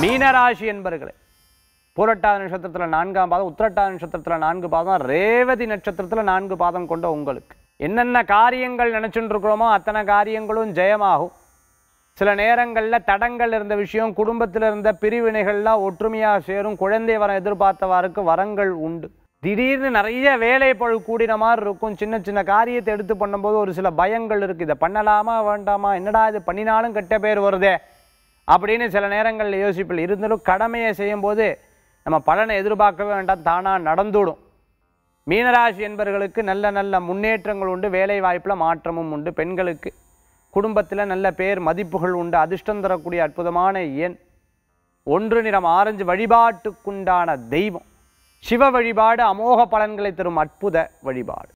மீனராசி என்பர்களே பூரட்டாதி நட்சத்திரத்தில் நான்காம் பாதம் உத்திரட்டாதி நட்சத்திரத்தில் நான்கு பாதம் ரேவதி நட்சத்திரத்தில் நான்கு பாதம் கொண்ட உங்களுக்கு என்னென்ன காரியங்கள் நினச்சிட்டு இருக்கிறோமோ அத்தனை காரியங்களும் ஜெயமாகும் சில நேரங்களில் தடங்கள் இருந்த விஷயம் குடும்பத்தில் இருந்த பிரிவினைகள்லாம் ஒற்றுமையாக சேரும் குழந்தை வரம் எதிர்பார்த்தவாருக்கு வரங்கள் உண்டு திடீர்னு நிறைய வேலை பழு கூடின மாதிரி இருக்கும் சின்ன சின்ன காரியத்தை எடுத்து பண்ணும்போது ஒரு சில பயங்கள் இருக்குது இதை பண்ணலாமா வேண்டாமா என்னடா இது பண்ணினாலும் கெட்ட பேர் வருதே அப்படின்னு சில நேரங்களில் யோசிப்பில் இருந்தாலும் கடமையை செய்யும்போது நம்ம பலனை எதிர்பார்க்கவே வேண்டாம் தானாக நடந்துடும் மீனராசி என்பவர்களுக்கு நல்ல நல்ல முன்னேற்றங்கள் உண்டு வேலை வாய்ப்பில் மாற்றமும் உண்டு பெண்களுக்கு குடும்பத்தில் நல்ல பேர் மதிப்புகள் உண்டு அதிர்ஷ்டம் தரக்கூடிய அற்புதமான எண் ஒன்று நிறம் ஆரஞ்சு வழிபாட்டுக்குண்டான தெய்வம் சிவ வழிபாடு அமோக பலன்களை தரும் அற்புத வழிபாடு